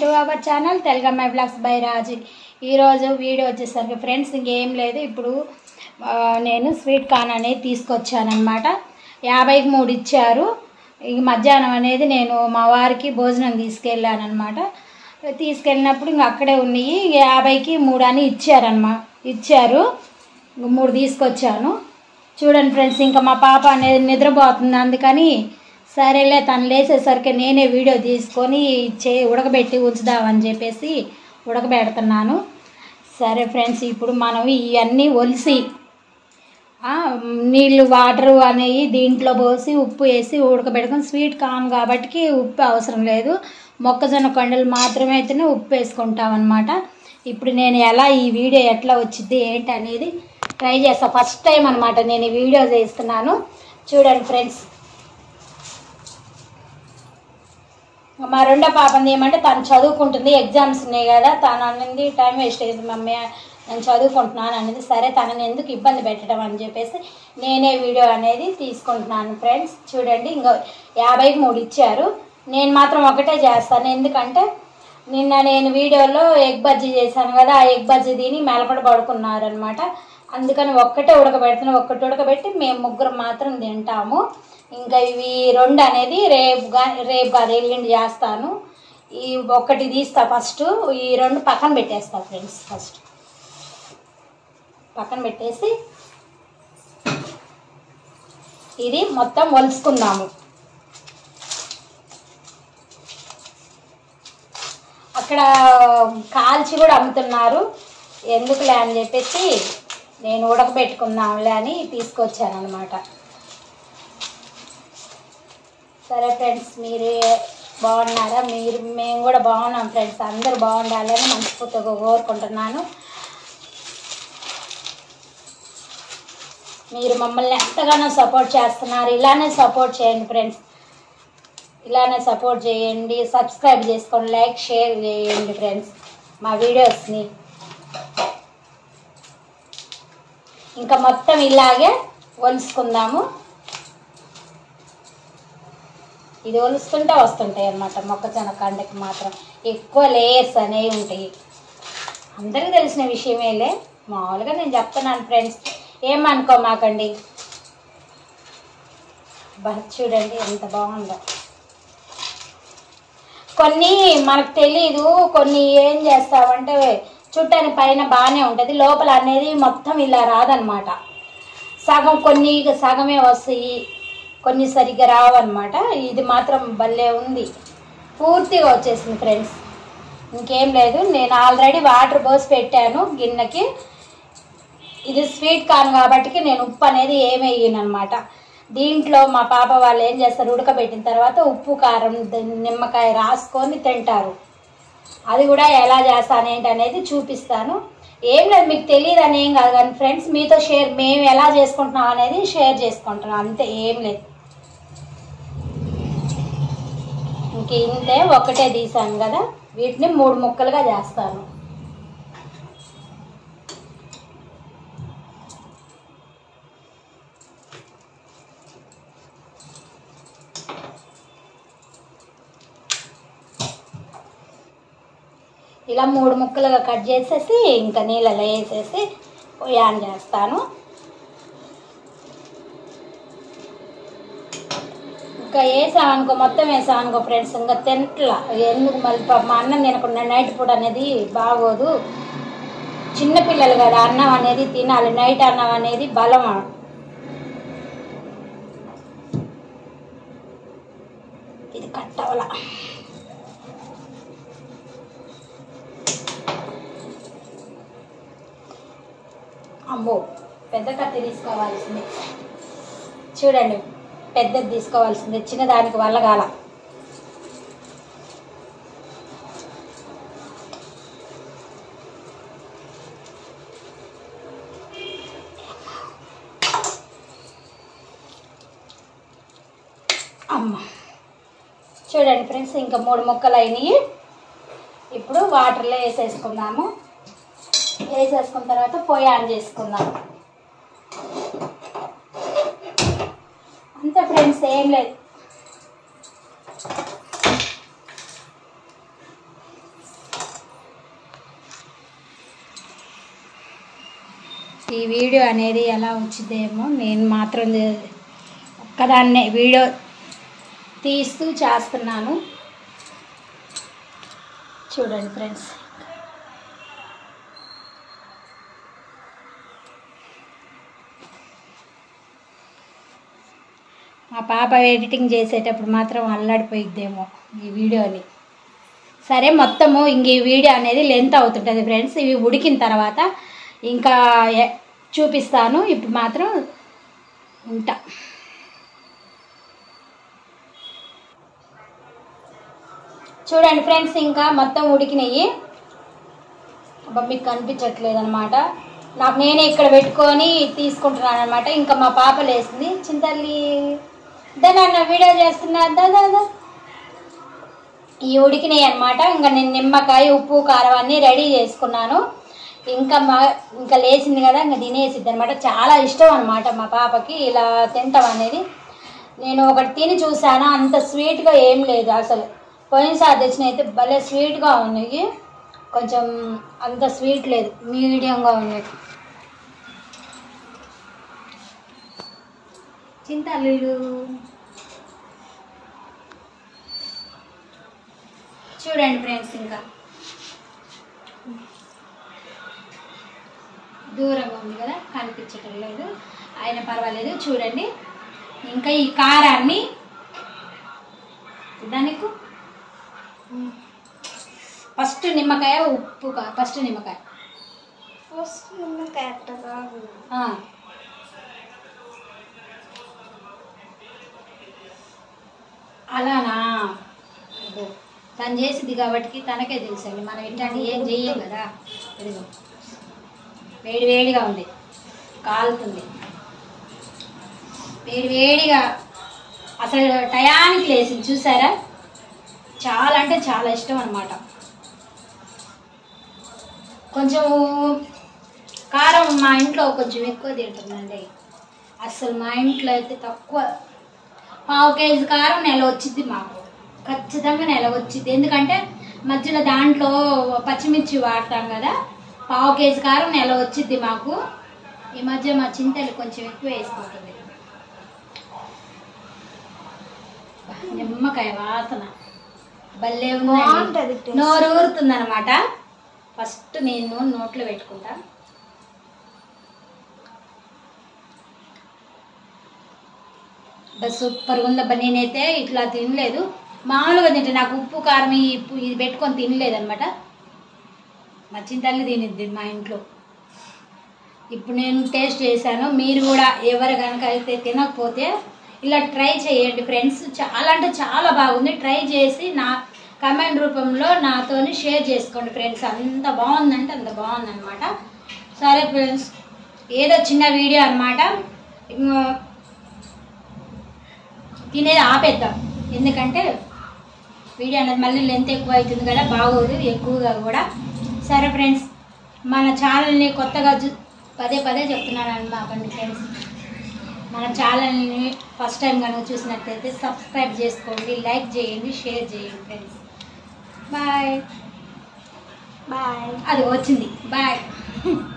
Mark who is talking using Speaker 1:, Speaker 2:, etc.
Speaker 1: To our channel Telugammayi vlogs by Raju ఈరోజు video వచ్చేసరికి friends ఇంకేం లేదు ఇప్పుడు ఆ, నేను స్వీట్ కార్న్ అనేది తీసుకొచ్చానమాట యాభైకి మూడు ఇచ్చారు ఈ మధ్యాహ్నం అనేది నేను మా వారికి భోజనం తీసుకెళ్ళానమాట తీసుకెళ్ళినప్పుడు ఇంక అక్కడే ఉన్నాయి యాభైకి మూడు అని ఇచ్చారనమా ఇచ్చారు ఇంక మూడు తీసుకొచ్చాను చూడండి ఫ్రెండ్స్ ఇంకా మా పాప అనేది నిద్రపోతుంది అందుకని సరేలే తను లేచేసరికి నేనే వీడియో తీసుకొని చే ఉడకబెట్టి ఉంచుదామని చెప్పేసి ఉడకబెడుతున్నాను సరే ఫ్రెండ్స్ ఇప్పుడు మనం ఇవన్నీ ఒలిసి ఆ, నీళ్ళు వాటర్ అనేవి దీంట్లో పోసి ఉప్పు వేసి ఉడకబెట్టుకొని స్వీట్ కార్న్ కాబట్టి ఉప్పు అవసరం లేదు మొక్కజొన్న కొండలు మాత్రమే అయితేనే ఉప్పు వేసుకుంటాం అనమాట ఇప్పుడు నేను ఎలా ఈ వీడియో ఎట్లా వచ్చింది ఏంటి అనేది ట్రై చేస్తా ఫస్ట్ టైం అనమాట నేను ఈ వీడియో చేస్తున్నాను చూడండి ఫ్రెండ్స్ మా రెండో పాపంది ఏమంటే తను చదువుకుంటుంది ఎగ్జామ్స్ ఉన్నాయి కదా తను అన్నది టైం వేస్ట్ అయ్యింది మమ్మీ నేను చదువుకుంటున్నాను అనేది సరే తనని ఎందుకు ఇబ్బంది పెట్టడం అని చెప్పేసి నేనే వీడియో అనేది తీసుకుంటున్నాను ఫ్రెండ్స్ చూడండి ఇంకా యాభైకి మూడు ఇచ్చారు నేను మాత్రం ఒకటే చేస్తాను ఎందుకంటే నిన్న నేను వీడియోలో ఎగ్ బజ్జీ చేశాను కదా ఆ ఎగ్ బజ్జీ తిని మెలపడ పడుకున్నారనమాట అందుకని ఒక్కటే ఉడకబెడుతున్నాను ఒక్కటి ఉడకబెట్టి మేము ముగ్గురం మాత్రం తింటాము ఇంకా ఇవి రెండు అనేది రేపు గా రేపు కాదు ఎల్లుండి చేస్తాను ఈ ఒక్కటి తీస్తా ఫస్ట్ ఈ రెండు పక్కన పెట్టేస్తా ఫ్రెండ్స్ ఫస్ట్ పక్కన పెట్టేసి ఇది మొత్తం వలుసుకుందాము అక్కడ కాల్చి కూడా అమ్ముతున్నారు ఎందుకులే అని చెప్పేసి నేను ఉడకబెట్టుకుందాంలే అని తీసుకొచ్చాను అనమాట సరే ఫ్రెండ్స్ మీరే బాగున్నారా మీరు మేము కూడా బాగున్నాం ఫ్రెండ్స్ అందరూ బాగుండాలని మనస్ఫూర్తిగా కోరుకుంటున్నాను మీరు మమ్మల్ని ఎంతగానో సపోర్ట్ చేస్తున్నారు ఇలానే సపోర్ట్ చేయండి ఫ్రెండ్స్ ఇలానే సపోర్ట్ చేయండి సబ్స్క్రైబ్ చేసుకోండి లైక్ షేర్ చేయండి ఫ్రెండ్స్ మా వీడియోస్ని ఇంకా మొత్తం ఇలాగే ఒలుసుకుందాము ఇది ఒలుస్తుంటే వస్తుంటాయి అన్నమాట మొక్కజొన్న కండకి మాత్రం ఎక్కువ లేయర్స్ అనేవి ఉంటాయి అందరికీ తెలిసిన విషయమేలే మామూలుగా నేను చెప్తున్నాను ఫ్రెండ్స్ ఏమనుకోమాకండి బా చూడండి ఎంత బాగుందో కొన్ని మనకు తెలీదు కొన్ని ఏం చేస్తామంటే చుట్టాని పైన బాగానే ఉంటుంది లోపల అనేది మొత్తం ఇలా రాదనమాట సగం కొన్ని సగమే వస్తాయి కొన్ని సరిగ్గా రావన్నమాట ఇది మాత్రం భలే ఉంది పూర్తిగా వచ్చేసింది ఫ్రెండ్స్ ఇంకేం లేదు నేను ఆల్రెడీ వాటర్ పోసి పెట్టాను గిన్నెకి ఇది స్వీట్ కార్న్ కాబట్టి నేను ఉప్పు అనేది ఏమి వేయను అనమాట దీంట్లో మా పాప వాళ్ళు ఏం చేస్తారు ఉడకబెట్టిన తర్వాత ఉప్పు కారం ద- నిమ్మకాయ రాసుకొని తింటారు అది కూడా ఎలా చేస్తాను ఏంటి అనేది చూపిస్తాను ఏం లేదు మీకు తెలియదు అని ఏం కాదు కానీ ఫ్రెండ్స్ మీతో షేర్ మేము ఎలా చేసుకుంటున్నాం అనేది షేర్ చేసుకుంటున్నాం అంతే ఏం లేదు ఇంక ఇంతే ఒకటే తీసాను కదా వీటిని మూడు ముక్కలుగా చేస్తాను ఇలా మూడు ముక్కలుగా కట్ చేసేసి ఇంకా నీళ్ళలో వేసేసి ఆన్ చేస్తాను ఇంకా వేసామనుకో మొత్తం వేసామనుకో ఫ్రెండ్స్ ఇంకా తింట్లా ఎందుకు మళ్ళీ పాపం మా అన్నం తినకుండా నైట్ ఫుడ్ అనేది బాగోదు చిన్నపిల్లలు కదా అన్నం అనేది తినాలి నైట్ అన్నం అనేది బలం ఇది కట్టవల అమ్మో పెద్ద కత్తి తీసుకోవాల్సింది చూడండి పెద్దది తీసుకోవాల్సింది చిన్నదానికి వల్లగాల అమ్మ చూడండి ఫ్రెండ్స్ ఇంకా మూడు ముక్కలు అయినాయి ఇప్పుడు వాటర్లో వేసేసుకుందాము వేసేసుకున్న తర్వాత పొయ్యి ఆన్ చేసుకుందాం అంతే ఫ్రెండ్స్ ఏం లేదు ఈ వీడియో అనేది ఎలా వచ్చిందేమో నేను మాత్రం చే- ఒక్కదాన్నే వీడియో తీస్తూ చేస్తున్నాను చూడండి ఫ్రెండ్స్ మా పాప ఎడిటింగ్ చేసేటప్పుడు మాత్రం అల్లాడిపోయిద్దేమో ఈ వీడియోని సరే మొత్తము ఇంక ఈ వీడియో అనేది లెంత్ అవుతుంటుంది ఫ్రెండ్స్ ఇవి ఉడికిన తర్వాత ఇంకా ఎ- చూపిస్తాను ఇప్పుడు మాత్రం ఉంటా చూడండి ఫ్రెండ్స్ ఇంకా మొత్తం ఉడికినాయి అబ్బా మీకు కనిపించట్లేదు అనమాట నాకు నేనే ఇక్కడ పెట్టుకొని తీసుకుంటున్నాను అనమాట ఇంకా మా పాప లేసింది చింతల్లి దాని వీడియో చేస్తున్నా దా దా దా. ఈ ఉడికినాయి అనమాట ఇంకా నేను నిమ్మకాయ ఉప్పు కారం అన్నీ రెడీ చేసుకున్నాను ఇంకా మా ఇంకా లేచింది కదా ఇంకా తినేసిద్ది అనమాట చాలా ఇష్టం అనమాట మా పాపకి ఇలా తింటాం అనేది నేను ఒకటి తిని చూసాను అంత స్వీట్గా ఏం లేదు అసలు పోయినసారి తెచ్చిన అయితే భలే స్వీట్గా ఉన్నాయి కొంచెం అంత స్వీట్ లేదు మీడియంగా ఉన్నాయి చింతల్లులు చూడండి ఫ్రెండ్స్ ఇంకా దూరంగా ఉంది కదా కనిపించటం లేదు ఆయన పర్వాలేదు చూడండి ఇంకా ఈ కారాన్ని దానికి ఫస్ట్ నిమ్మకాయ ఉప్పు కా ఫస్ట్ నిమ్మకాయ
Speaker 2: ఫస్ట్ నిమ్మకాయ అట్ట కాదు
Speaker 1: ఆ. అలానా అదో. తను చేసింది కాబట్టి తనకే తెలుసండి మనం ఇట్లాంటి ఏం చెయ్యం కదా ఇదిగో వేడి వేడిగా ఉంది కాలుతుంది వేడి వేడిగా అసలు టయానికి లేచింది చూసారా చాలా అంటే చాలా ఇష్టం అనమాట కొంచెం కారం మా ఇంట్లో కొంచెం ఎక్కువ తింటుందండి అసలు మా ఇంట్లో అయితే తక్కువ పావు కేజీ కారం నెల వచ్చింది మాకు ఖచ్చితంగా నెల వచ్చింది ఎందుకంటే మధ్యలో దాంట్లో పచ్చిమిర్చి వాడతాం కదా పావు కేజీ కారం నెల వచ్చింది మాకు ఈ మధ్య మా చింతలు కొంచెం ఎక్కువ వేసుకుంటుంది నిమ్మకాయ వాసన భలే
Speaker 2: బాగుంటది
Speaker 1: ఉందండి
Speaker 2: taste.
Speaker 1: నోరు ఊరుతుందన్నమాట ఫస్ట్ నేను నోట్లో పెట్టుకుంటా బస్ సూపర్ ఉందబ్బా నేనైతే ఇట్లా తినలేదు మామూలుగా తింటే నాకు ఉప్పు కారం ఈ ఉప్పు ఇది పెట్టుకొని తినలేదు అనమాట మా చింతల్లి తినిద్ది మా ఇంట్లో ఇప్పుడు నేను టేస్ట్ చేశాను మీరు కూడా ఎవరు కనుక అయితే తినకపోతే ఇలా ట్రై చేయండి ఫ్రెండ్స్ చాలా అంటే చాలా బాగుంది ట్రై చేసి నా కమెంట్ రూపంలో నాతోని షేర్ చేసుకోండి ఫ్రెండ్స్ అంత బాగుందంటే అంత బాగుందన్నమాట సరే ఫ్రెండ్స్ ఏదో చిన్న వీడియో అనమాట తినేది ఆపేద్దాం ఎందుకంటే వీడియో అనేది మళ్ళీ లెంత్ ఎక్కువ అవుతుంది కదా బాగోదు ఎక్కువగా కూడా సరే ఫ్రెండ్స్ మన ఛానల్ని కొత్తగా చూ పదే పదే చెప్తున్నాను అనమాట ఫ్రెండ్స్ మన ఛానల్ని ఫస్ట్ టైం కనుక చూసినట్లయితే సబ్స్క్రైబ్ చేసుకోండి లైక్ చేయండి షేర్ చేయండి ఫ్రెండ్స్ బాయ్
Speaker 2: బాయ్
Speaker 1: అది వచ్చింది బాయ్